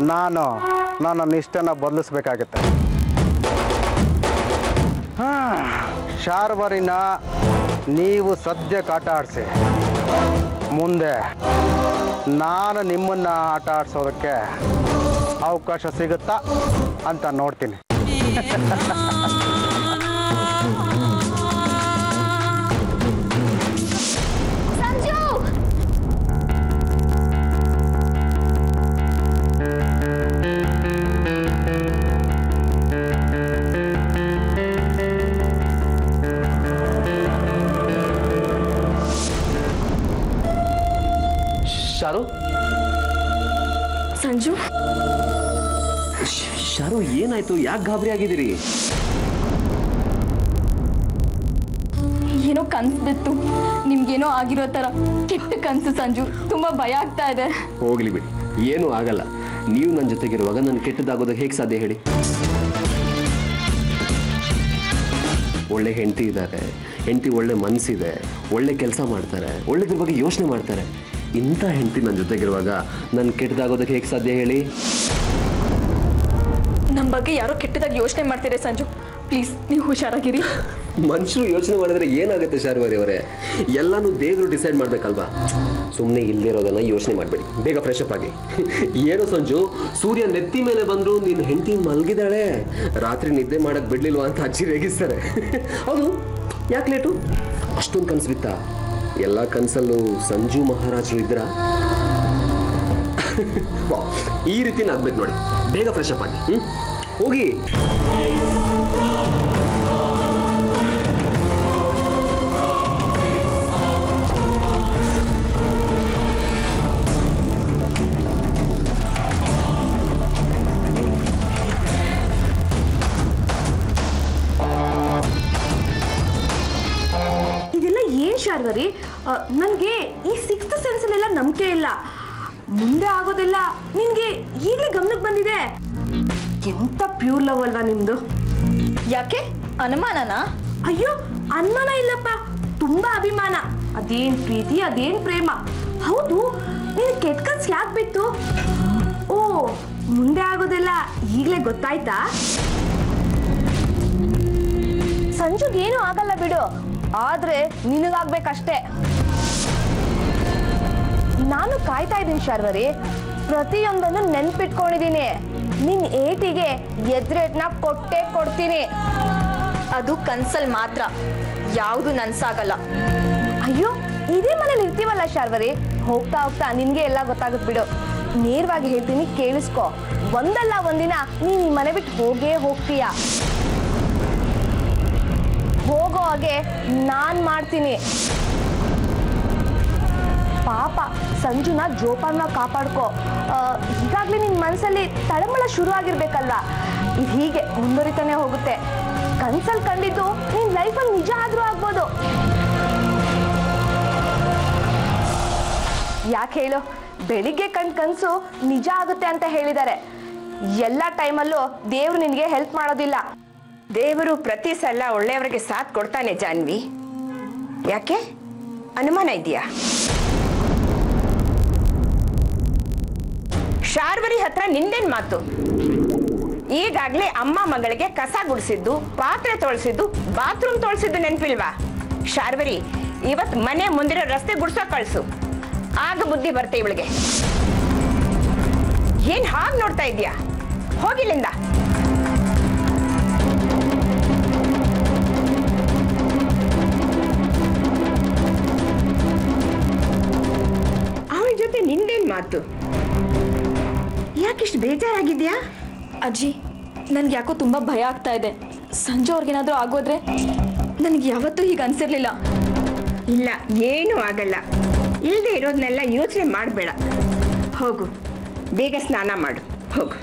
ನಾನು ನನ್ನ ನಿಷ್ಠನ ಬದಲಿಸ್ಬೇಕಾಗತ್ತೆ ಹಾಂ ಶಾರ್ವರಿನ ನೀವು ಸದ್ಯಕ್ಕೆ ಆಟ ಆಡಿಸಿ ಮುಂದೆ ನಾನು ನಿಮ್ಮನ್ನು ಆಟ ಆಡಿಸೋದಕ್ಕೆ ಅವಕಾಶ ಸಿಗುತ್ತಾ ಅಂತ ನೋಡ್ತೀನಿ ಸಂಜು ಶಾರು ಸಂಜು ಶ್- ಶಾರು ಏನಾಯ್ತು ಯಾಕೆ ಗಾಬರಿ ಆಗಿದ್ದೀರಿ ಏನೋ ಕನ್ಸು ಬಿತ್ತು ನಿಮ್ಗೇನೋ ಆಗಿರೋ ಥರ ಕೆಟ್ಟ ಕನಸು ಸಂಜು ತುಂಬ ಭಯ ಆಗ್ತಾ ಇದೆ ಹೋಗ್ಲಿ ಬಿಡಿ ಏನೂ ಆಗಲ್ಲ ನೀವು ನನ್ನ ಜೊತೆಗಿರುವಾಗ ನನ್ನ ಕೆಟ್ಟದಾಗೋದಕ್ಕೆ ಹೇಗೆ ಸಾಧ್ಯ ಹೇಳಿ ಒಳ್ಳೆ ಹೆಂಡತಿ ಇದ್ದಾರೆ ಹೆಂಡತಿ ಒಳ್ಳೆ ಮನಸ್ಸಿದೆ ಒಳ್ಳೆ ಕೆಲಸ ಮಾಡ್ತಾರೆ ಒಳ್ಳೆದ್ರ ಬಗ್ಗೆ ಯೋಚನೆ ಮಾಡ್ತಾರೆ ಇಂಥ ಹೆಂಡತಿ ನನ್ನ ಜೊತೆಗಿರುವಾಗ ನನ್ನ ಕೆಟ್ಟದಾಗೋದಕ್ಕೆ ಹೇಗೆ ಸಾಧ್ಯ ಹೇಳಿ ನಮ್ಮ ಬಗ್ಗೆ ಯಾರೋ ಕೆಟ್ಟದಾಗಿ ಯೋಚನೆ ಮಾಡ್ತೀರಾ ಸಂಜು ಪ್ಲೀಸ್ ನೀವು ಹುಷಾರಾಗಿರಿ ಮನುಷ್ಯರು ಯೋಚನೆ ಮಾಡಿದ್ರೆ ಏನಾಗುತ್ತೆ ಶಾರ್ವರಿ ಅವರೇ ಎಲ್ಲಾನು ದೇವರು ಡಿಸೈಡ್ ಮಾಡ್ಬೇಕಲ್ವಾ ಸುಮ್ಮನೆ ಇಲ್ಲಿರೋದನ್ನ ಯೋಚನೆ ಮಾಡಬೇಡಿ ಬೇಗ ಫ್ರೆಶ್ ಅಪ್ ಆಗಿ ಏನೋ ಸಂಜು ಸೂರ್ಯ ನೆತ್ತಿ ಮೇಲೆ ಬಂದ್ರು ನಿನ್ನ ಹೆಂಡತಿ ಮಲಗಿದಾಳೆ ರಾತ್ರಿ ನಿದ್ದೆ ಮಾಡಕ್ ಬಿಡ್ಲಿಲ್ವಾ ಅಂತ ಅಜ್ಜಿ ರೇಗಿಸ್ತಾರೆ ಹೌದು ಯಾಕೆ ಲೇಟು ಅಷ್ಟೊಂದು ಕನ್ಸು ಬಿತ್ತಾ ಎಲ್ಲ ಕನ್ಸಲ್ಲೂ ಸಂಜು ಮಹಾರಾಜರು ಇದ್ರ ಈ ರೀತಿ ಆಗ್ಬೇಕು ನೋಡಿ ಬೇಗ ಫ್ರೆಶ್ ಅಪ್ ಆಗಿ ಹ್ಮ್ ಹೋಗಿ ಇದೆಲ್ಲ ಏನ್ ಶಾರ್ವರಿ ನನಗೆ ಈ ಸಿಕ್ಸ್ತ್ ಸೆನ್ಸಲ್ಲೆಲ್ಲ ನಂಬಿಕೆ ಇಲ್ಲ ಮುಂದೆ ಆಗೋದೆಲ್ಲ ನಿನ್ಗೆ ಈಗಲೇ ಗಮನಕ್ಕೆ ಬಂದಿದೆ ಎಂತ ಪ್ಯೂರ್ ಲವ್ ಅಲ್ವಾ ನಿಮ್ದು ಯಾಕೆ ಅನುಮಾನನಾ ಅಯ್ಯೋ ಅನುಮಾನ ಇಲ್ಲಪ್ಪ ತುಂಬಾ ಅಭಿಮಾನ ಅದೇನ್ ಪ್ರೀತಿ ಅದೇನ್ ಪ್ರೇಮ ಹೌದು ನೀನು ಕೆಟ್ಟ ಕನ್ಸ್ ಯಾಕೆ ಬಿತ್ತು ಓ ಮುಂದೆ ಆಗೋದೆಲ್ಲ ಈಗಲೇ ಗೊತ್ತಾಯ್ತಾ ಸಂಜುಗ್ ಏನು ಆಗಲ್ಲ ಬಿಡು ಆದ್ರೆ ನಿನಗಾಗ್ಬೇಕಷ್ಟೇ ನಾನು ಕಾಯ್ತಾ ಇದ್ದೀನಿ ಶಾರ್ವರಿ ಪ್ರತಿಯೊಂದನ್ನು ನೆನ್ಪಿಟ್ಕೊಂಡಿದ್ದೀನಿ ನಿನ್ ಏಟಿಗೆ ಎದ್ರೇಟ್ನ ಕೊಟ್ಟೆ ಕೊಡ್ತೀನಿ ಅದು ಕನ್ಸಲ್ ಮಾತ್ರ ಯಾವುದು ನನ್ಸಾಗಲ್ಲ ಅಯ್ಯೋ ಇದೇ ಮನೇಲಿ ಇರ್ತೀವಲ್ಲ ಶಾರ್ವರಿ ಹೋಗ್ತಾ ಹೋಗ್ತಾ ನಿನ್ಗೆ ಎಲ್ಲ ಗೊತ್ತಾಗುತ್ತೆ ಬಿಡು ನೇರವಾಗಿ ಹೇಳ್ತೀನಿ ಕೇಳಿಸ್ಕೊ ಒಂದಲ್ಲ ಒಂದಿನ ನೀನ್ ಈ ಮನೆ ಬಿಟ್ಟು ಹೋಗೇ ಹೋಗ್ತೀಯ ಹೋಗೋ ಹಾಗೆ ನಾನ್ ಮಾಡ್ತೀನಿ ಪಾಪ ಸಂಜುನ ಜೋಪಾನ ಕಾಪಾಡ್ಕೊ ಆ, ಈಗಾಗ್ಲೇ ನಿನ್ ಮನಸ್ಸಲ್ಲಿ ತಳಮಳ ಶುರು ಆಗಿರ್ಬೇಕಲ್ವಾ ಇದು ಹೀಗೆ ಮುಂದುವರಿತಾನೆ ಹೋಗುತ್ತೆ ಕನ್ಸಲ್ಲಿ ಕಂಡಿದ್ದು ನಿನ್ ಲೈಫಲ್ಲಿ ನಿಜ ಆದ್ರೂ ಆಗ್ಬೋದು ಯಾಕೆ ಹೇಳು ಬೆಳಿಗ್ಗೆ ಕಂಡ್ ಕನ್ಸು ನಿಜ ಆಗುತ್ತೆ ಅಂತ ಹೇಳಿದ್ದಾರೆ ಎಲ್ಲ ಟೈಮಲ್ಲೂ ದೇವ್ರು ನಿನಗೆ ಹೆಲ್ಪ್ ಮಾಡೋದಿಲ್ಲ ದೇವರು ಪ್ರತಿ ಸಲ ಒಳ್ಳೆಯವರಿಗೆ ಸಾಥ್ ಕೊಡ್ತಾನೆ ಜಾನ್ವಿ ಯಾಕೆ ಅನುಮಾನ ಇದೆಯಾ ಶಾರ್ವರಿ ಹತ್ರ ನಿಂದೇನ್ ಮಾತು ಈಗಾಗ್ಲೇ ಅಮ್ಮ ಮಗಳಿಗೆ ಕಸ ಗುಡಿಸಿದ್ದು ಪಾತ್ರೆ ತೊಳ್ಸಿದ್ದು ಬಾತ್ರೂಮ್ ತೊಳ್ಸಿದ್ದು ನೆನ್ಪಿಲ್ವಾ ಶಾರ್ವರಿ ಇವತ್ ಮನೆ ಮುಂದಿರೋ ರಸ್ತೆ ಗುಡ್ಸೋ ಕಳ್ಸು ಆಗ ಬುದ್ಧಿ ಬರ್ತೆ ಇವಳಿಗೆ ಏನ್ ಹಾಗೆ ನೋಡ್ತಾ ಇದ್ಯಾ ಹೋಗಿಲ್ಲಿಂದ ಅವಳ ಜೊತೆ ನಿಂದೇನ್ ಮಾತು ಯಾಕಿಷ್ಟು ಬೇಜಾರಾಗಿದ್ಯಾ ಅಜ್ಜಿ ನನ್ಗೆ ಯಾಕೋ ತುಂಬ ಭಯ ಆಗ್ತಾ ಇದೆ ಸಂಜೆ ಅವ್ರಿಗೇನಾದ್ರೂ ಆಗೋದ್ರೆ ನನಗೆ ಯಾವತ್ತೂ ಹೀಗೆ ಅನ್ಸಿರ್ಲಿಲ್ಲ ಇಲ್ಲ ಏನೂ ಆಗಲ್ಲ ಇಲ್ಲದೆ ಇರೋದನ್ನೆಲ್ಲ ಯೋಚನೆ ಮಾಡಬೇಡ ಹೋಗು ಬೇಗ ಸ್ನಾನ ಮಾಡು ಹೋಗು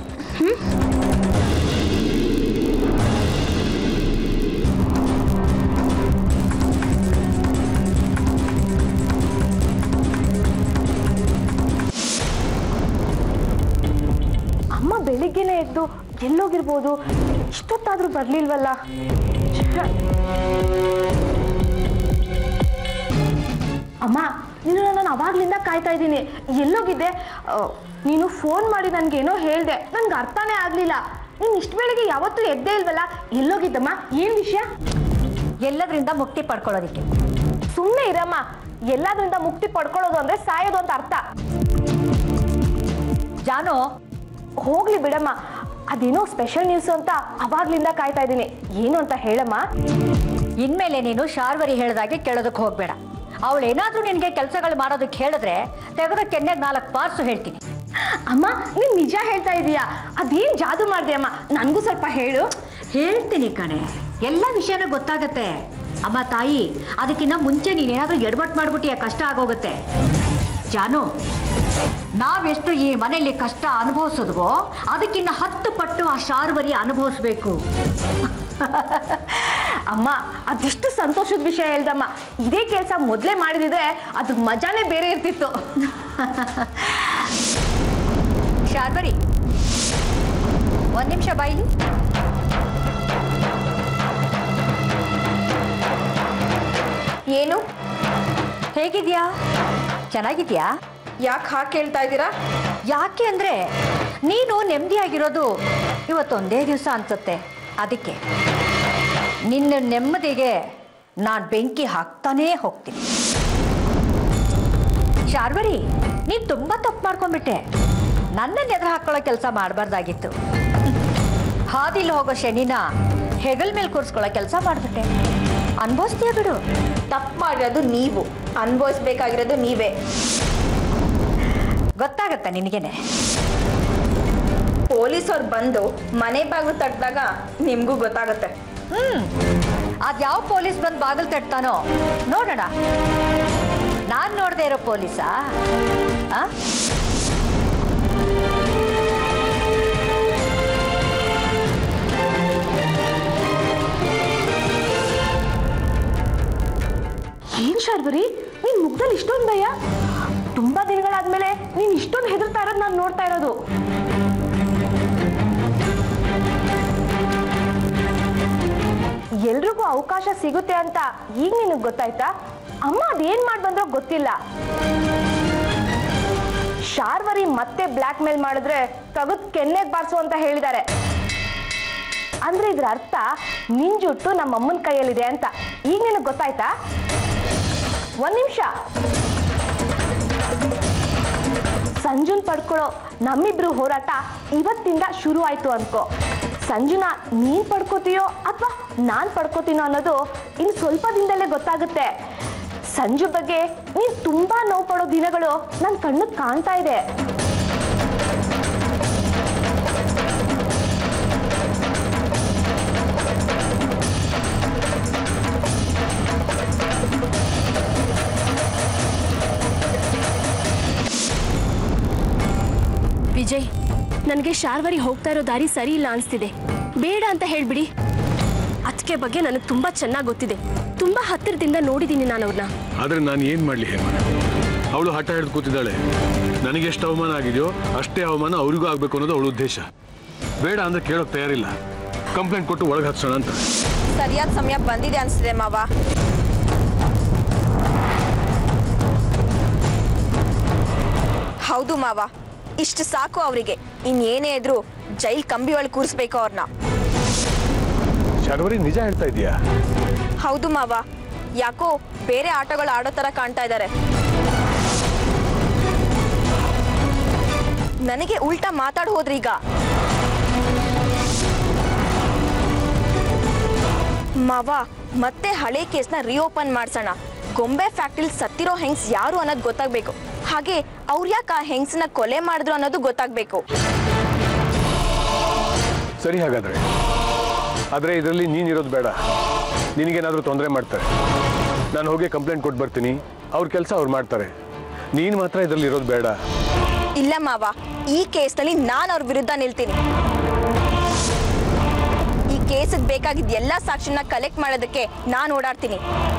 ಅಮ್ಮ ಬೆಳಿಗ್ಗೆನೆ ಎದ್ದು ಎಲ್ಲೋಗಿರ್ಬೋದು ಇಷ್ಟೊತ್ತಾದ್ರೂ ಬರ್ಲಿಲ್ವಲ್ಲ ಛೆ. ಅಮ್ಮ ನೀನು ನಾನು ಅವಾಗ್ಲೇ ಅವಾಗ್ಲಿಂದ ಕಾಯ್ತಾ ಇದ್ದೀನಿ ಎಲ್ಲೋಗಿದ್ದೆ ಆ, ನೀನು ಫೋನ್ ಮಾಡಿ ನನಗೇನೋ ಹೇಳ್ದೆ ನನ್ಗೆ ಅರ್ಥನೇ ಆಗ್ಲಿಲ್ಲ ನೀನು ಇಷ್ಟು ಬೆಳಿಗ್ಗೆ ಯಾವತ್ತೂ ಎದ್ದೇ ಇಲ್ವಲ್ಲ ಎಲ್ಲೋಗಿದ್ದಮ್ಮ ಏನ್ ವಿಷಯ ಎಲ್ಲದರಿಂದ ಮುಕ್ತಿ ಪಡ್ಕೊಳ್ಳೋದಿಕ್ಕೆ ಸುಮ್ಮನೆ ಇರಮ್ಮ ಎಲ್ಲದ್ರಿಂದ ಮುಕ್ತಿ ಪಡ್ಕೊಳ್ಳೋದು ಅಂದ್ರೆ ಸಾಯೋದು ಅಂತ ಅರ್ಥ ಜಾನು ಹೋಗ್ಲಿ ಬಿಡಮ್ಮ ಅದೇನೋ ಸ್ಪೆಷಲ್ ನ್ಯೂಸ್ ಅಂತ ಅವಾಗ್ಲಿಂದ ಕಾಯ್ತಾ ಇದ್ದೀನಿ ಏನು ಅಂತ ಹೇಳಮ್ಮ ಇನ್ಮೇಲೆ ನೀನು ಶಾರ್ವರಿ ಹೇಳ್ದಾಗೆ ಕೇಳೋದಕ್ಕೆ ಹೋಗ್ಬೇಡ ಅವಳು ಏನಾದ್ರೂ ನಿನಗೆ ಕೆಲಸಗಳು ಮಾಡೋದಕ್ಕೆ ಹೇಳಿದ್ರೆ ತೆಗೆದ ಕೆನ್ನೆಗೆ ನಾಲ್ಕು ಪಾರ್ಸು ಹೇಳ್ತೀನಿ ಅಮ್ಮ ನೀನ್ ನಿಜ ಹೇಳ್ತಾ ಇದೀಯಾ ಅದೇನ್ ಜಾದು ಮಾಡ್ದೆ ಅಮ್ಮ ನನ್ಗೂ ಸ್ವಲ್ಪ ಹೇಳು ಹೇಳ್ತೀನಿ ಕಣೆ ಎಲ್ಲ ವಿಷಯನೂ ಗೊತ್ತಾಗತ್ತೆ ಅಮ್ಮ ತಾಯಿ ಅದಕ್ಕಿಂತ ಮುಂಚೆ ನೀನೇನಾದ್ರೂ ಎಡವಟ್ಟು ಮಾಡ್ಬಿಟ್ಟಿಯ ಕಷ್ಟ ಆಗೋಗುತ್ತೆ ಜಾನು ನಾವೆಷ್ಟು ಈ ಮನೆಯಲ್ಲಿ ಕಷ್ಟ ಅನುಭವಿಸಿದ್ವೋ ಅದಕ್ಕಿಂತ ಹತ್ತು ಪಟ್ಟು ಆ ಶಾರ್ವರಿ ಅನುಭವಿಸ್ಬೇಕು ಅಮ್ಮ ಅದೆಷ್ಟು ಸಂತೋಷದ ವಿಷಯ ಹೇಳ್ದಮ್ಮ ಇದೇ ಕೆಲಸ ಮೊದಲೇ ಮಾಡಿದಿದ್ರೆ ಅದು ಮಜಾನೇ ಬೇರೆ ಇರ್ತಿತ್ತು ಶಾರ್ವರಿ ಒಂದ್ ನಿಮಿಷ ಬಾಯಿಲಿ ಏನು ಹೇಗಿದ್ಯಾ ಚೆನ್ನಾಗಿದ್ಯಾ ಯಾಕೆ ಹಾಗೆ ಕೇಳ್ತಾ ಇದ್ದೀರಾ ಯಾಕೆ ಅಂದ್ರೆ ನೀನು ನೆಮ್ಮದಿಯಾಗಿರೋದು ಇವತ್ತೊಂದೇ ದಿವಸ ಅನ್ಸುತ್ತೆ ಅದಕ್ಕೆ ನಿನ್ನ ನೆಮ್ಮದಿಗೆ ನಾನು ಬೆಂಕಿ ಹಾಕ್ತಾನೇ ಹೋಗ್ತೀನಿ ಶಾರ್ವರಿ ನೀನು ತುಂಬಾ ತಪ್ಪು ಮಾಡ್ಕೊಂಡ್ಬಿಟ್ಟೆ ನನ್ನನ್ನು ಎದುರು ಹಾಕೊಳ್ಳೋ ಕೆಲಸ ಮಾಡಬಾರ್ದಾಗಿತ್ತು ಹಾದಿಲಿ ಹೋಗೋ ಶನಿನ ಹೆಗಲ್ ಮೇಲೆ ಕೂರಿಸ್ಕೊಳ್ಳೋ ಕೆಲಸ ಮಾಡಿಬಿಟ್ಟೆ ಅನ್ಭವಿಸ್ತೀಯ ಬಿಡು ತಪ್ಪು ಮಾಡಿರೋದು ನೀವು ಅನುಭವಿಸ್ಬೇಕಾಗಿರೋದು ನೀವೇ ಗೊತ್ತಾಗತ್ತೆ ನಿನಗೇನೆ ಪೊಲೀಸವ್ರು ಬಂದು ಮನೆ ಬಾಗಿಲು ತಟ್ಟಿದಾಗ ನಿಮಗೂ ಗೊತ್ತಾಗುತ್ತೆ ಹ್ಮ್ ಅದ್ಯಾವ ಪೊಲೀಸ್ ಬಂದು ಬಾಗಿಲು ತಟ್ತಾನೋ ನೋಡೋಣ ನಾನ್ ನೋಡದೆ ಇರೋ ಪೊಲೀಸಾ ಆ? ಏನ್ ಶಾರ್ವರಿ ನಿನ್ ಮುಖದಲ್ಲಿ ಇಷ್ಟೊಂದು ಭಯ ತುಂಬಾ ದಿನಗಳಾದ್ಮೇಲೆ ನೀನ್ ಇಷ್ಟೊಂದು ಹೆದರ್ತಾ ಇರೋದು ನಾನು ನೋಡ್ತಾ ಇರೋದು ಎಲ್ರಿಗೂ ಅವಕಾಶ ಸಿಗುತ್ತೆ ಅಂತ ಈಗ ನಿನಗೆ ಗೊತ್ತಾಯ್ತಾ ಅಮ್ಮ ಅದೇನ್ ಮಾಡಿ ಬಂದ್ರೋ ಗೊತ್ತಿಲ್ಲ ಶಾರ್ವರಿ ಮತ್ತೆ ಬ್ಲ್ಯಾಕ್ ಮೇಲ್ ಮಾಡಿದ್ರೆ ತಗದ್ ಕೆನ್ನೆಗ್ ಬಾರ್ಸು ಅಂತ ಹೇಳಿದ್ದಾರೆ ಅಂದ್ರೆ ಇದ್ರ ಅರ್ಥ ನಿನ್ ಜುಟ್ಟು ನಮ್ಮ ಅಮ್ಮನ ಕೈಯಲ್ಲಿದೆ ಅಂತ ಈಗ ನಿನಗೆ ಗೊತ್ತಾಯ್ತಾ ಒಂದ್ ನಿಮಿಷ ಸಂಜುನ್ ಪಡ್ಕೊಳ್ಳೋ ನಮ್ಮಿಬ್ರು ಹೋರಾಟ ಇವತ್ತಿಂದ ಶುರು ಆಯ್ತು ಅನ್ಕೋ ಸಂಜುನ ನೀನ್ ಪಡ್ಕೋತೀಯೋ ಅಥವಾ ನಾನ್ ಪಡ್ಕೋತೀನೋ ಅನ್ನೋದು ಇನ್ನು ಸ್ವಲ್ಪ ದಿನದಲ್ಲೇ ಗೊತ್ತಾಗುತ್ತೆ ಸಂಜು ಬಗ್ಗೆ ನೀನ್ ತುಂಬಾ ನೋವು ಪಡೋ ದಿನಗಳು ನನ್ನ ಕಣ್ಣಿಗೆ ಕಾಣ್ತಾ ಇದೆ ವಿಜಯ್ ನನಗೆ ಶಾರ್ವರಿ ಹೋಗ್ತಾ ಇರೋ ದಾರಿ ಸರಿ ಇಲ್ಲ ಅನಿಸ್ತಿದೆ ಬೇಡ ಅಂತ ಹೇಳ್ಬಿಡಿ ಅದಕ್ಕೆ ಬಗ್ಗೆ ನನಗೆ ತುಂಬಾ ಚೆನ್ನಾಗಿ ಗೊತ್ತಿದೆ ತುಂಬಾ ಹತ್ತಿರದಿಂದ ನೋಡಿದ್ದೀನಿ ನಾನು ಅವ್ರನ್ನ ಆದ್ರೆ ನಾನು ಏನ್ ಮಾಡ್ಲಿ ಹೇಮ ಅವಳು ಹಠ ಹಿಡಿದು ಕೂತಿದ್ದಾಳೆ ನನಗೆ ಎಷ್ಟು ಅವಮಾನ ಆಗಿದೆಯೋ ಅಷ್ಟೇ ಅವಮಾನ ಅವರಿಗೂ ಆಗ್ಬೇಕು ಅನ್ನೋದು ಅವಳ ಉದ್ದೇಶ ಬೇಡ ಅಂದ್ರೆ ಕೇಳೋಕ್ ತಯಾರಿಲ್ಲ ಕಂಪ್ಲೇಂಟ್ ಕೊಟ್ಟು ಒಳಗೆ ಹತ್ಸೋಣ ಅಂತ ಸರಿಯಾದ ಸಮಯ ಬಂದಿದೆ ಅನ್ಸ್ತಿದೆ ಮಾವ ಹೌದು ಮಾವ ಇಷ್ಟು ಸಾಕು ಅವರಿಗೆ ಇನ್ನೇನೇ ಇದ್ರು ಜೈಲ್ ಕಂಬಿ ಒಳಗೆ ಕೂರಿಸ್ಬೇಕು ಅವ್ರನ್ನ ಶರ್ವರಿ ನಿಜ ಹೇಳ್ತಾ ಇದೀಯಾ ಹೌದು ಮಾವ ಯಾಕೋ ಬೇರೆ ಆಟಗಳು ಆಡೋ ತರ ಕಾಣ್ತಾ ಇದ್ದಾರೆ ನನಗೆ ಉಲ್ಟಾ ಮಾತಾಡ್ ಹೋದ್ರಿ ಈಗ ಮಾವ ಮತ್ತೆ ಹಳೆ ಕೇಸ್ನ ರಿಓಪನ್ ಮಾಡ್ಸೋಣ ಗೊಂಬೆ ಫ್ಯಾಕ್ಟ್ರಿಲ್ ಸತ್ತಿರೋ ಹೆಂಗ್ಸ್ ಯಾರು ಅನ್ನೋದು ಗೊತ್ತಾಗ್ಬೇಕು ಹಾಗೆ ಅವ್ರು ಯಾಕೆ ಆ ಹೆಂಗ್ಸನ್ನ ಕೊಲೆ ಮಾಡಿದ್ರು ಅನ್ನೋದು ಗೊತ್ತಾಗ್ಬೇಕು ಸರಿ ಹಾಗಾದ್ರೆ ಆದ್ರೆ ಇದರಲ್ಲಿ ನೀನಿರೋದು ಬೇಡ ನಿನಗೇನಾದ್ರೂ ತೊಂದರೆ ಮಾಡ್ತಾರೆ ನಾನು ಹೋಗಿ ಕಂಪ್ಲೇಂಟ್ ಕೊಟ್ಟು ಬರ್ತೀನಿ ಅವ್ರ ಕೆಲಸ ಅವ್ರು ಮಾಡ್ತಾರೆ ನೀನು ಮಾತ್ರ ಇದರಲ್ಲಿ ಇರೋದು ಬೇಡ ಇಲ್ಲ ಮಾವ ಈ ಕೇಸ್ನಲ್ಲಿ ನಾನು ಅವ್ರ ವಿರುದ್ಧ ನಿಲ್ತೀನಿ ಈ ಕೇಸಿಗೆ ಬೇಕಾಗಿದ್ದ ಎಲ್ಲ ಸಾಕ್ಷಿನ ಕಲೆಕ್ಟ್ ಮಾಡೋದಕ್ಕೆ ನಾನು ಓಡಾಡ್ತೀನಿ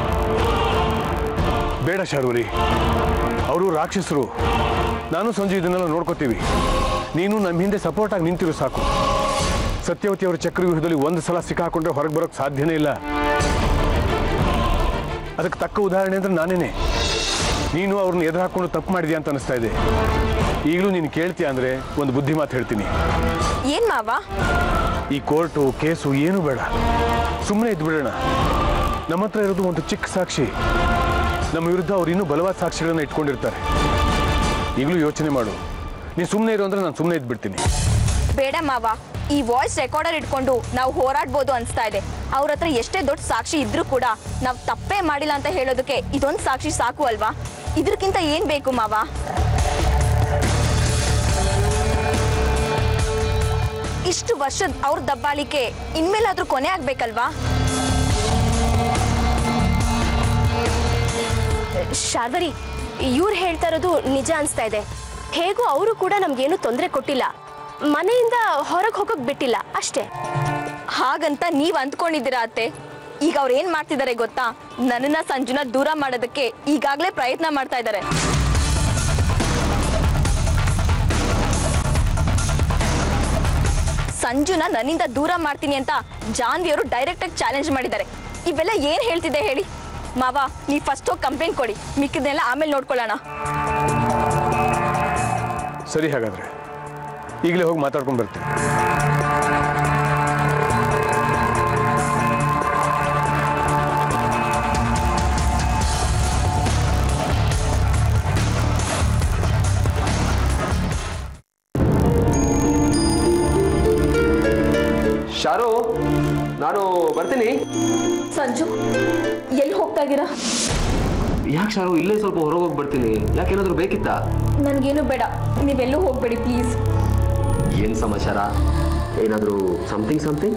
ಬೇಡ ಶಾರ್ವರಿ ಅವರು ರಾಕ್ಷಸರು ನಾನು ಸಂಜು ಇದನ್ನೆಲ್ಲ ನೋಡ್ಕೋತೀವಿ ನೀನು ನಮ್ಮ ಹಿಂದೆ ಸಪೋರ್ಟ್ ಆಗಿ ನಿಂತಿರು ಸಾಕು ಸತ್ಯವತಿ ಅವರ ಚಕ್ರವ್ಯೂಹದಲ್ಲಿ ಒಂದು ಸಲ ಸಿಕ್ಕಾಕೊಂಡ್ರೆ ಹೊರಗೆ ಬರೋಕ್ಕೆ ಸಾಧ್ಯನೇ ಇಲ್ಲ ಅದಕ್ಕೆ ತಕ್ಕ ಉದಾಹರಣೆ ಅಂದ್ರೆ ನಾನೇನೆ ನೀನು ಅವ್ರನ್ನ ಎದುರು ಹಾಕೊಂಡು ತಪ್ಪು ಮಾಡಿದ್ಯಾ ಅಂತ ಅನಿಸ್ತಾ ಇದೆ ಈಗಲೂ ನೀನು ಕೇಳ್ತೀಯ ಅಂದರೆ ಒಂದು ಬುದ್ಧಿ ಮಾತು ಹೇಳ್ತೀನಿ ಏನ್ ಮಾವ ಈ ಕೋರ್ಟು ಕೇಸು ಏನು ಬೇಡ ಸುಮ್ಮನೆ ಇದ್ಬಿಡೋಣ ನಮ್ಮ ಹತ್ರ ಇರೋದು ಒಂದು ಚಿಕ್ಕ ಸಾಕ್ಷಿ ನಮ್ಮ ವಿರುದ್ಧ ಅವ್ರು ಇನ್ನೂ ಬಲವಾದ ಸಾಕ್ಷಿಗಳನ್ನ ಇಟ್ಕೊಂಡಿರ್ತಾರೆ ಈಗಲೂ ಯೋಚನೆ ಮಾಡು ನೀನು ಸುಮ್ಮನೆ ಇರು ಅಂದ್ರೆ ನಾನು ಸುಮ್ಮನೆ ಇದ್ಬಿಡ್ತೀನಿ ಬೇಡ ಮಾವ ಈ ವಾಯ್ಸ್ ರೆಕಾರ್ಡರ್ ಇಟ್ಕೊಂಡು ನಾವು ಹೋರಾಡ್ಬೋದು ಅನ್ಸ್ತಾ ಇದೆ ಅವ್ರ ಹತ್ರ ಎಷ್ಟೇ ದೊಡ್ಡ ಸಾಕ್ಷಿ ಇದ್ರೂ ಕೂಡ ನಾವು ತಪ್ಪೇ ಮಾಡಿಲ್ಲ ಅಂತ ಹೇಳೋದಕ್ಕೆ ಇದೊಂದು ಸಾಕ್ಷಿ ಸಾಕು ಅಲ್ವಾ ಇದಕ್ಕಿಂತ ಏನ್ ಬೇಕು ಮಾವ ಇಷ್ಟು ವರ್ಷದ ಅವ್ರ ದಬ್ಬಾಳಿಕೆ ಇನ್ಮೇಲಾದ್ರೂ ಕೊನೆ ಆಗ್ಬೇಕಲ್ವಾ ಶಾರ್ವರಿ ಇವ್ರು ಹೇಳ್ತಾ ಇರೋದು ನಿಜ ಅನಿಸ್ತಾ ಇದೆ ಹೇಗೂ ಅವರು ಕೂಡ ನಮ್ಗೇನು ತೊಂದರೆ ಕೊಟ್ಟಿಲ್ಲ ಮನೆಯಿಂದ ಹೊರಗೆ ಹೋಗಕ್ ಬಿಟ್ಟಿಲ್ಲ ಅಷ್ಟೇ ಹಾಗಂತ ನೀವ್ ಅಂದ್ಕೊಂಡಿದ್ದೀರಾ ಅತ್ತೆ ಈಗ ಅವ್ರು ಏನ್ ಮಾಡ್ತಿದ್ದಾರೆ ಗೊತ್ತಾ ನನ್ನನ್ನ ಸಂಜುನ ದೂರ ಮಾಡೋದಕ್ಕೆ ಈಗಾಗಲೇ ಪ್ರಯತ್ನ ಮಾಡ್ತಾ ಇದ್ದಾರೆ ಸಂಜುನ ನನ್ನಿಂದ ದೂರ ಮಾಡ್ತೀನಿ ಅಂತ ಜಾನ್ವಿ ಅವರು ಡೈರೆಕ್ಟ್ ಆಗಿ ಚಾಲೆಂಜ್ ಮಾಡಿದ್ದಾರೆ ಇವೆಲ್ಲ ಏನ್ ಹೇಳ್ತಿದೆ ಹೇಳಿ ಮಾವ ನೀ ಫಸ್ಟ್ ಹೋಗಿ ಕಂಪ್ಲೇಂಟ್ ಕೊಡಿ ಮಿಕ್ಕಿದ್ನೆಲ್ಲ ಆಮೇಲೆ ನೋಡ್ಕೊಳ್ಳೋಣ ಸರಿ ಹಾಗಾದ್ರೆ ಈಗಲೇ ಹೋಗಿ ಮಾತಾಡ್ಕೊಂಡು ಬರ್ತೀನಿ ಶಾರು ನಾನು ಬರ್ತೀನಿ ಸಂಜು ಎಲ್ಲಿ ಹೋಗ್ತಾ ಇದ್ದೀರಾ ಯಾಕೆ ಶಾರು ಇಲ್ಲೇ ಸ್ವಲ್ಪ ಹೊರಗೆ ಹೋಗಿ ಬರ್ತೀನಿ ಯಾಕೇನಾದ್ರೂ ಬೇಕಿತ್ತಾ ನನ್ಗೇನು ಬೇಡ ನೀವೆಲ್ಲೂ ಹೋಗ್ಬೇಡಿ ಪ್ಲೀಸ್ ಏನು ಸಮಾಚಾರ ಏನಾದರೂ ಸಮಥಿಂಗ್ ಸಮಥಿಂಗ್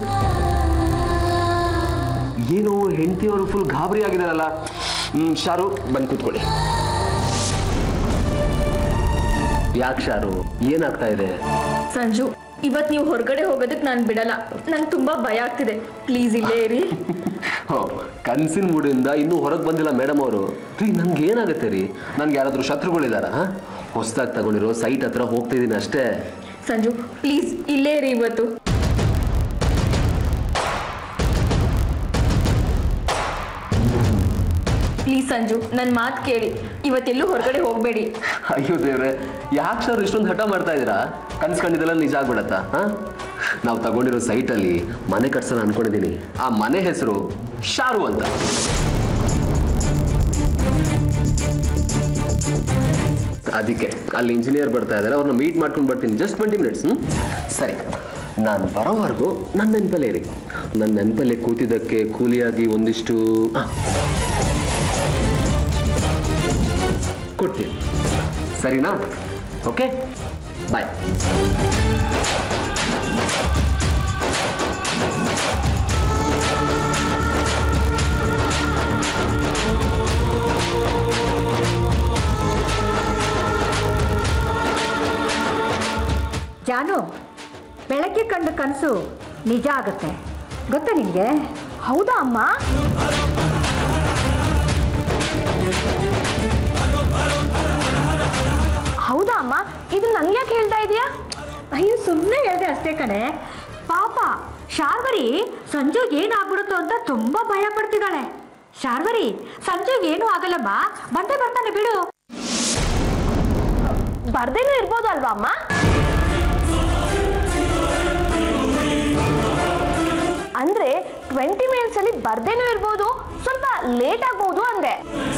ಏನು ಹೆಂಡತಿಯವರು ಫುಲ್ ಗಾಬರಿ ಆಗಿದಾರಲ್ಲ ಹ್ಮ್, ಶಾರು ಬಂದು ಕೂತ್ಕೊಳ್ಳಿ ಯಾಕೆ ಶಾರು ಏನಾಗ್ತಾ ಇದೆ ಸಂಜು ಇವತ್ತು ನೀವು ಹೊರಗಡೆ ಹೋಗೋದಕ್ಕೆ ನಾನು ಬಿಡಲ್ಲ ನಂಗೆ ತುಂಬಾ ಭಯ ಆಗ್ತಿದೆ ಪ್ಲೀಸ್ ಇಲ್ಲೇ ಇರಿ ಹೋ, ಕನ್ಸಿನ ಮೂಡಿಂದ ಇನ್ನೂ ಹೊರಗೆ ಬಂದಿಲ್ಲ ಮೇಡಮ್ ಅವರು ರೀ ನನ್ಗೆ ಏನಾಗುತ್ತೆ ರೀ ನನ್ಗೆ ಯಾರಾದರೂ ಶತ್ರುಗಳಿದಾರ ಹೊಸದಾಗಿ ತಗೊಂಡಿರೋ ಸೈಟ್ ಹತ್ರ ಹೋಗ್ತಿದ್ದೀನಿ ಅಷ್ಟೇ ಸಂಜು ಪ್ಲೀಸ್ ಇಲ್ಲೇ ಇರಿ ಇವತ್ತು ಪ್ಲೀಸ್ ಸಂಜು ನನ್ನ ಮಾತು ಕೇಳಿ ಇವತ್ತೆಲ್ಲೂ ಹೊರಗಡೆ ಹೋಗಬೇಡಿ ಅಯ್ಯೋ ದೇವ್ರೆ ಯಾಕೆ ಸರ್ ಇಷ್ಟೊಂದು ಹಠ ಮಾಡ್ತಾ ಇದ್ದೀರಾ ಕನ್ಸ್ ಕಂಡಿದ್ದೆಲ್ಲ ನಿಜ ಆಗ್ಬಿಡತ್ತಾ ಹಾ ನಾವು ತಗೊಂಡಿರೋ ಸೈಟಲ್ಲಿ ಮನೆ ಕಟ್ಸೋಣ ಅನ್ಕೊಂಡಿದ್ದೀನಿ ಆ ಮನೆ ಹೆಸರು ಶಾರು ಅಂತ ಅದಕ್ಕೆ ಅಲ್ಲಿ ಇಂಜಿನಿಯರ್ ಬರ್ತಾ ಇದ್ದಾರೆ ಅವ್ರನ್ನ ಮೀಟ್ ಮಾಡ್ಕೊಂಡು ಬರ್ತೀನಿ ಜಸ್ಟ್ ಟ್ವೆಂಟಿ ಮಿನಿಟ್ಸ್ ಹ್ಞೂ ಸರಿ ನಾನು ಬರೋವರೆಗೂ ನನ್ನ ನೆನಪಲ್ಲೇ ಇರಿ ನನ್ನ ನೆನಪಲ್ಲೇ ಕೂತಿದ್ದಕ್ಕೆ ಕೂಲಿಯಾಗಿ ಒಂದಿಷ್ಟು ಆ, ಕೊಡ್ತೀನಿ ಸರಿನಾ ಓಕೆ ಬಾಯ್ ಜಾನು ಬೆಳಗ್ಗೆ ಕಂಡ ಕನಸು ನಿಜ ಆಗುತ್ತೆ ಗೊತ್ತಾ ನಿಮಗೆ ಹೌದಾ ಅಮ್ಮ ಹೌದಾ ಅಮ್ಮ ಇದು ನಂಗೆ ಯಾಕೆ ಹೇಳ್ತಾ ಇದೀಯಾ ಅಯ್ಯೋ ಸುಮ್ಮನೆ ಹೇಳಿದೆ ಅಷ್ಟೇ ಕಣೆ ಪಾಪ ಶಾರ್ವರಿ ಸಂಜುಗೆ ಏನಾಗ್ಬಿಡುತ್ತೋ ಅಂತ ತುಂಬಾ ಭಯ ಪಡ್ತಿದ್ದಾಳೆ ಶಾರ್ವರಿ ಸಂಜುಗೆ ಏನೂ ಆಗಲ್ಲಮ್ಮ ಬಂದೇ ಬರ್ತಾನೆ ಬಿಡು ಬರ್ದೇನೂ ಇರ್ಬೋದು ಅಲ್ವಾ ಅಮ್ಮ ಅಂದ್ರೆ ಟ್ವೆಂಟಿ ಮಿನಿಟ್ಸ್ ಅಲ್ಲಿ ಬರ್ದೇನೂ ಇರ್ಬೋದು ಸ್ವಲ್ಪ ಲೇಟ್ ಆಗ್ಬೋದು ಅಂದೆ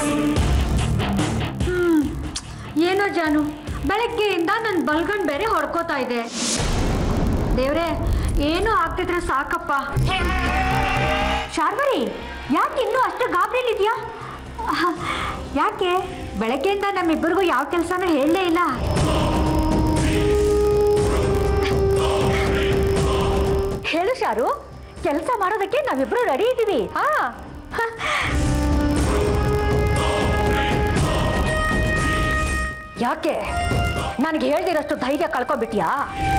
ಏನೋ ಜಾನು ಬೆಳಗ್ಗೆಯಿಂದ ನನ್ನ ಬಲ್ಗಣ್ ಬೇರೆ ಹೊಡ್ಕೋತಾ ಇದೆ ದೇವ್ರೆ ಏನೂ ಆಗ್ತಿದ್ರೆ ಸಾಕಪ್ಪ ಶಾರ್ವರಿ ಯಾಕೆ ಇನ್ನೂ ಅಷ್ಟು ಗಾಬರಿಲಿದ್ಯಾ ಯಾಕೆ ಬೆಳಗ್ಗೆಯಿಂದ ನಮ್ಮಿಬ್ಬರಿಗೂ ಯಾವ ಕೆಲಸನೂ ಹೇಳಲೇ ಇಲ್ಲ ಹೇಳು ಶಾರು ಕೆಲಸ ಮಾಡೋದಕ್ಕೆ ನಾವಿಬ್ರು ರೆಡಿ ಇದ್ದೀವಿ ಹಾ ಯಾಕೆ ನನಗೆ ಹೇಳ್ದಿರಷ್ಟು ಧೈರ್ಯ ಕಳ್ಕೊಬಿಟ್ಯಾ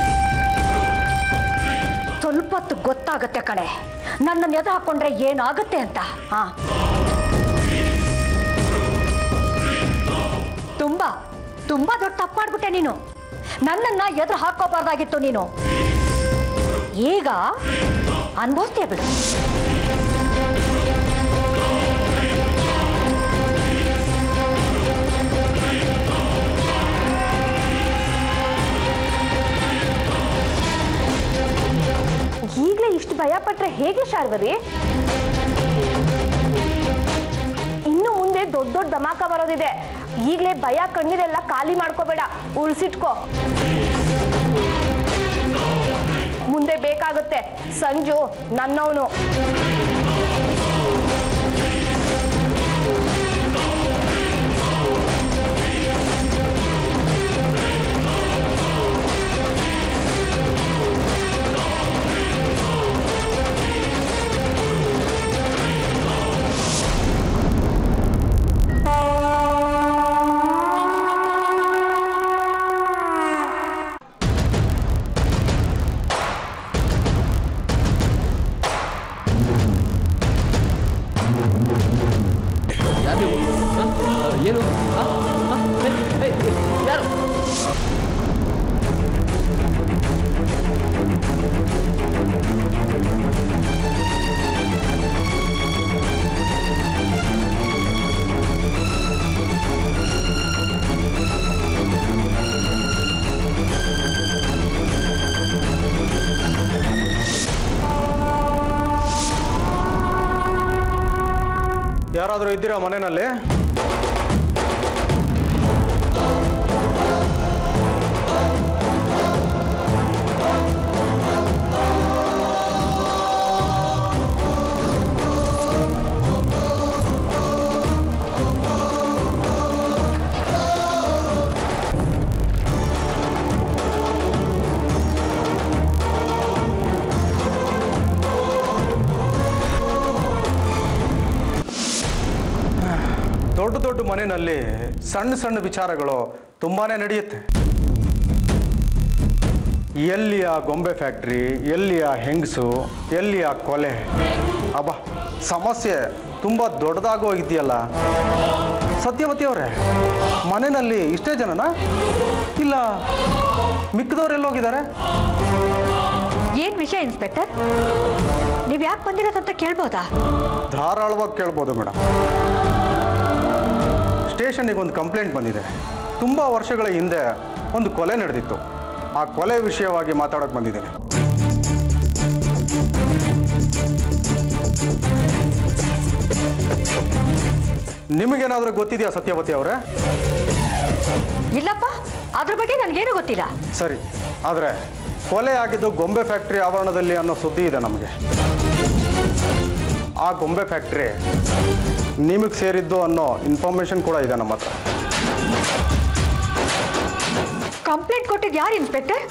ಸ್ವಲ್ಪ ಹೊತ್ತು ಗೊತ್ತಾಗತ್ತೆ ಕಣೆ ನನ್ನನ್ನು ಎದು ಹಾಕೊಂಡ್ರೆ ಏನಾಗುತ್ತೆ ಅಂತ ಹಾ ತುಂಬಾ ತುಂಬಾ ದೊಡ್ಡ ತಪ್ಪು ಮಾಡ್ಬಿಟ್ಟೆ ನೀನು ನನ್ನನ್ನ ಎದುರು ಹಾಕೋಬಾರ್ದಾಗಿತ್ತು ನೀನು ಈಗ ಅನ್ಭವಿಸ್ತೀಯ ಬಿಡು ಶಾರ್ವರಿ ಇನ್ನು ಮುಂದೆ ದೊಡ್ಡ ದೊಡ್ಡ ಧಮಾಕ ಬರೋದಿದೆ ಈಗಲೇ ಭಯ ಕಣ್ಣೀರೆಲ್ಲ ಖಾಲಿ ಮಾಡ್ಕೋಬೇಡ ಉಳ್ಸಿಟ್ಕೋ ಮುಂದೆ ಬೇಕಾಗುತ್ತೆ ಸಂಜು ನನ್ನವನು ಯಾರು ನೀವು? ಹ? ಆ, ಏನು ಆ, ಆ, ಏ, ಏ, ಏ, ಯಾರು ಯಾರಾದರೂ ಇದ್ದೀರಾ ಮನೆಯಲ್ಲಿ ದೊಡ್ಡ ದೊಡ್ಡ ಮನೆಯಲ್ಲಿ ಸಣ್ಣ ಸಣ್ಣ ವಿಚಾರಗಳು ತುಂಬಾನೇ ನಡೆಯುತ್ತೆ ಎಲ್ಲಿಯ ಗೊಂಬೆ ಫ್ಯಾಕ್ಟ್ರಿ ಎಲ್ಲಿಯ ಹೆಂಗಸು ಎಲ್ಲಿಯ ಕೊಲೆ ಅಬ್ಬಾ ಸಮಸ್ಯೆ ತುಂಬ ದೊಡ್ಡದಾಗಿ ಹೋಗಿದೆಯಲ್ಲ ಸತ್ಯವತಿ ಅವರೇ ಮನೆಯಲ್ಲಿ ಇಷ್ಟೇ ಜನನಾ ಇಲ್ಲ ಮಿಕ್ಕದವ್ರು ಎಲ್ಲೋಗಿದ್ದಾರೆ ಏನ್ ವಿಷಯ ಇನ್ಸ್ಪೆಕ್ಟರ್ ನೀವ್ ಯಾಕೆ ಬಂದಿರೋದಂತ ಕೇಳ್ಬೋದಾ ಧಾರಾಳವಾಗಿ ಕೇಳ್ಬೋದು ಮೇಡಮ್ ಸ್ಟೇಷನ್ನಿಗೆ ಒಂದು ಕಂಪ್ಲೇಂಟ್ ಬಂದಿದೆ ತುಂಬ ವರ್ಷಗಳ ಹಿಂದೆ ಒಂದು ಕೊಲೆ ನಡೆದಿತ್ತು ಆ ಕೊಲೆ ವಿಷಯವಾಗಿ ಮಾತಾಡೋಕೆ ಬಂದಿದ್ದೇನೆ ನಿಮಗೇನಾದರೂ ಗೊತ್ತಿದೆಯಾ ಸತ್ಯವತಿ ಅವರೇ ಇಲ್ಲಪ್ಪ ಅದ್ರ ಬಗ್ಗೆ ನನ್ಗೇನು ಗೊತ್ತಿಲ್ಲ ಸರಿ ಆದರೆ ಕೊಲೆ ಆಗಿದ್ದು ಗೊಂಬೆ ಫ್ಯಾಕ್ಟ್ರಿ ಆವರಣದಲ್ಲಿ ಅನ್ನೋ ಸುದ್ದಿ ಇದೆ ನಮಗೆ ಆ ಗೊಂಬೆ ಫ್ಯಾಕ್ಟ್ರಿ ನಿಮಗೆ ಸೇರಿದ್ದು ಅನ್ನೋ ಇನ್ಫಾರ್ಮೇಶನ್ ಕೂಡ ಇದೆ ನಮ್ಮ ಹತ್ರ ಕಂಪ್ಲೇಂಟ್ ಕೊಟ್ಟಿದ್ ಯಾರು ಇನ್ಸ್ಪೆಕ್ಟರ್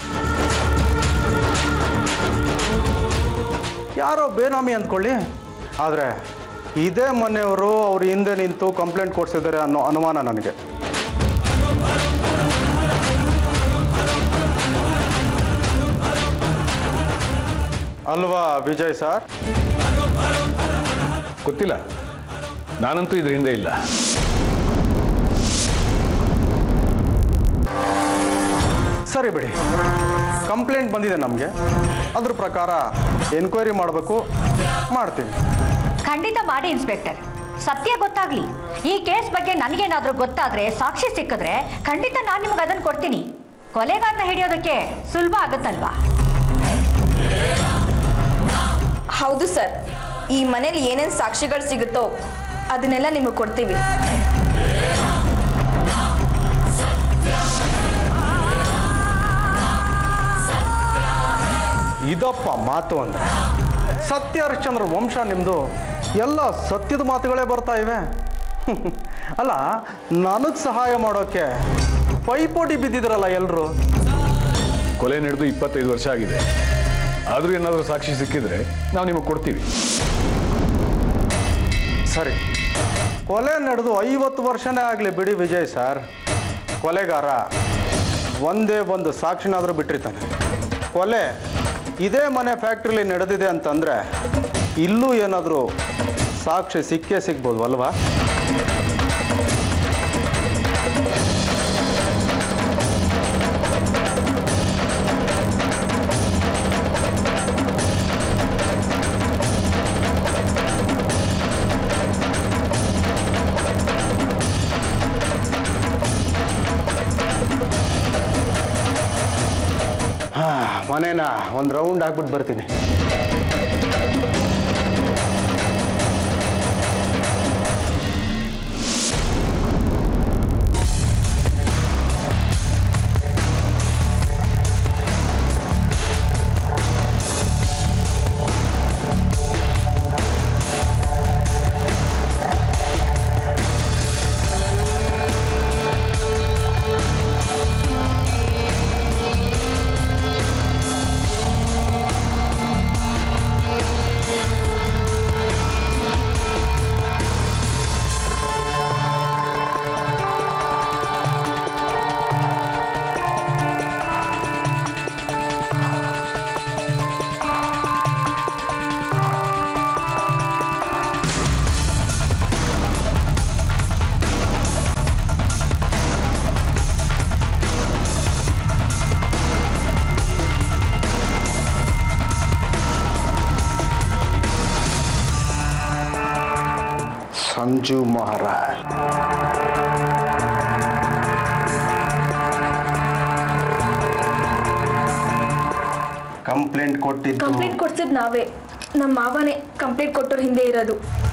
ಯಾರೋ ಬೇನಾಮಿ ಅಂದ್ಕೊಳ್ಳಿ ಆದರೆ ಇದೇ ಮನೆಯವರು ಅವ್ರ ಹಿಂದೆ ನಿಂತು ಕಂಪ್ಲೇಂಟ್ ಕೊಡ್ಸಿದ್ದಾರೆ ಅನ್ನೋ ಅನುಮಾನ ನನಗೆ ಅಲ್ವಾ ವಿಜಯ್ ಸರ್ ಗೊತ್ತಿಲ್ಲ ನಾನಂತೂ ಇದ್ರ ಹಿಂದೆ ಇಲ್ಲ ಸರಿ ಬಿಡಿ ಕಂಪ್ಲೇಂಟ್ ಬಂದಿದೆ ನಮಗೆ ಅದ್ರ ಪ್ರಕಾರ ಎನ್ಕ್ವೈರಿ ಮಾಡಬೇಕು ಮಾಡ್ತೀವಿ ಖಂಡಿತ ಮಾಡಿ ಇನ್ಸ್ಪೆಕ್ಟರ್ ಸತ್ಯ ಗೊತ್ತಾಗ್ಲಿ ಈ ಕೇಸ್ ಬಗ್ಗೆ ನನಗೇನಾದ್ರೂ ಗೊತ್ತಾದ್ರೆ ಸಾಕ್ಷಿ ಸಿಕ್ಕಿದ್ರೆ ಖಂಡಿತ ನಾನು ನಿಮಗೆ ಅದನ್ನು ಕೊಡ್ತೀನಿ ಕೊಲೆಗಾರನ ಹಿಡಿಯೋದಕ್ಕೆ ಸುಲಭ ಆಗುತ್ತಲ್ವಾ ಹೌದು ಸರ್ ಈ ಮನೇಲಿ ಏನೇನು ಸಾಕ್ಷಿಗಳು ಸಿಗುತ್ತೋ ಅದನ್ನೆಲ್ಲ ನಿಮಗೆ ಕೊಡ್ತೀವಿ ಇದಪ್ಪ ಮಾತು ಅಂದ್ರೆ ಸತ್ಯ ಹರಿಶ್ಚಂದ್ರ ವಂಶ ನಿಮ್ಮದು ಎಲ್ಲ ಸತ್ಯದ ಮಾತುಗಳೇ ಬರ್ತಾ ಇವೆ ಅಲ್ಲ ನನಗೆ ಸಹಾಯ ಮಾಡೋಕ್ಕೆ ಪೈಪೋಟಿ ಬಿದ್ದಿದ್ರಲ್ಲ ಎಲ್ಲರೂ ಕೊಲೆ ನಡೆದು ಇಪ್ಪತ್ತೈದು ವರ್ಷ ಆಗಿದೆ ಆದರೂ ಏನಾದರೂ ಸಾಕ್ಷಿ ಸಿಕ್ಕಿದ್ರೆ ನಾವು ನಿಮಗೆ ಕೊಡ್ತೀವಿ ಸರಿ ಕೊಲೆ ನಡೆದು ಐವತ್ತು ವರ್ಷನೇ ಆಗಲಿ ಬಿಡಿ ವಿಜಯ್ ಸರ್ ಕೊಲೆಗಾರ ಒಂದೇ ಒಂದು ಸಾಕ್ಷಿನಾದರೂ ಬಿಟ್ಟಿರ್ತಾನೆ ಕೊಲೆ ಇದೇ ಮನೆ ಫ್ಯಾಕ್ಟ್ರಿಲಿ ನಡೆದಿದೆ ಅಂತಂದರೆ ಇಲ್ಲೂ ಏನಾದರೂ ಸಾಕ್ಷಿ ಸಿಕ್ಕೇ ಸಿಗ್ಬೋದು ಅಲ್ವಾ ಹಾ ಮನೇನ ಒಂದು ರೌಂಡ್ ಹಾಕ್ಬಿಟ್ಟು ಬರ್ತೀನಿ ಸಂಜು ಮಹಾರಾಜ್ ಕಂಪ್ಲೇಂಟ್ ಕೊಟ್ಟಿದ್ದು ಕಂಪ್ಲೇಂಟ್ ಕೊಡ್ಸಿದ್ ನಾವೇ ನಮ್ಮ ಮಾವನೇ ಕಂಪ್ಲೇಂಟ್ ಕೊಟ್ಟೋರ್ ಹಿಂದೆ ಇರೋದು